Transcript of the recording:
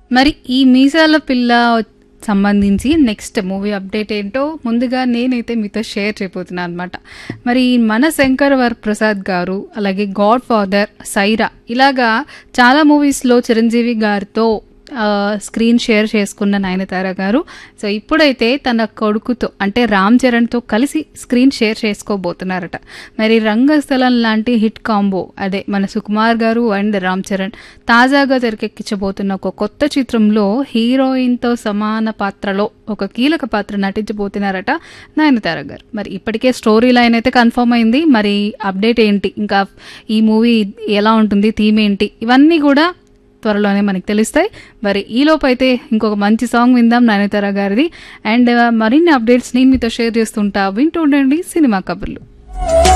మరి ఈ మీసాల పిల్ల సంబంధించి నెక్స్ట్ మూవీ అప్డేట్ ఏంటో ముందుగా నేనైతే మీతో షేర్ చేయబోతున్నాను అనమాట మరి మన శంకర్ వర్ ప్రసాద్ గారు అలాగే గాడ్ ఫాదర్ సైరా ఇలాగా చాలా మూవీస్లో చిరంజీవి గారితో ఆ, స్క్రీన్ షేర్ చేసుకున్న నయనతార గారు సో ఇప్పుడైతే తన కొడుకుతో అంటే రామ్ చరణ్తో కలిసి స్క్రీన్ షేర్ చేసుకోబోతున్నారట మరి రంగస్థలం లాంటి హిట్ కాంబో అదే మన సుకుమార్ గారు అండ్ రామ్ చరణ్ తాజాగా తెరకెక్కించబోతున్న ఒక కొత్త చిత్రంలో హీరోయిన్తో సమాన పాత్రలో ఒక కీలక పాత్ర నటించబోతున్నారట నయనతార గారు మరి ఇప్పటికే స్టోరీ లైన్ అయితే కన్ఫర్మ్ అయింది మరి అప్డేట్ ఏంటి ఇంకా ఈ మూవీ ఎలా ఉంటుంది థీమ్ ఏంటి ఇవన్నీ కూడా త్వరలోనే మనకి తెలుస్తాయి మరి ఈలోపు అయితే ఇంకొక మంచి సాంగ్ విందాం నయనతార గారిది అండ్ మరిన్ని అప్డేట్స్ నేను మీతో షేర్ చేస్తుంటా వింటూ ఉండండి సినిమా కబుర్లు